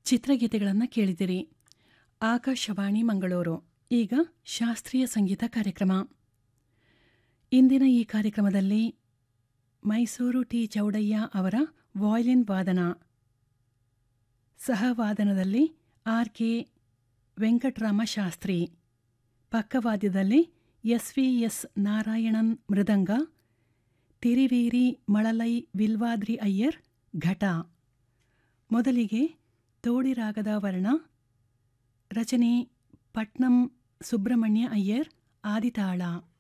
ಚಿತ್ರಗೀತೆಗಳನ್ನು ಕೇಳಿದಿರಿ ಆಕಾಶವಾಣಿ ಮಂಗಳೂರು ಈಗ ಶಾಸ್ತ್ರೀಯ ಸಂಗೀತ ಕಾರ್ಯಕ್ರಮ ಇಂದಿನ ಈ ಕಾರ್ಯಕ್ರಮದಲ್ಲಿ ಮೈಸೂರು ಟಿ ಚೌಡಯ್ಯ ಅವರ ವಾಯ್ಲಿನ್ ವಾದನ ಸಹವಾದನದಲ್ಲಿ ಆರ್ ಕೆ ವೆಂಕಟರಾಮ ಶಾಸ್ತ್ರಿ ಪಕ್ಕವಾದ್ಯದಲ್ಲಿ ಎಸ್ ವಿ ಎಸ್ ನಾರಾಯಣನ್ ಮೃದಂಗ ತಿರಿವೀರಿ ಮಳಲೈ ವಿಲ್ವಾದ್ರಿ ಅಯ್ಯರ್ ಘಟ ಮೊದಲಿಗೆ ತೋಡಿರಾಗದ ವರ್ಣ ರಚನೆ ಪಟ್ನಂ ಸುಬ್ರಹ್ಮಣ್ಯ ಅಯ್ಯರ್ ಆದಿತಾಳ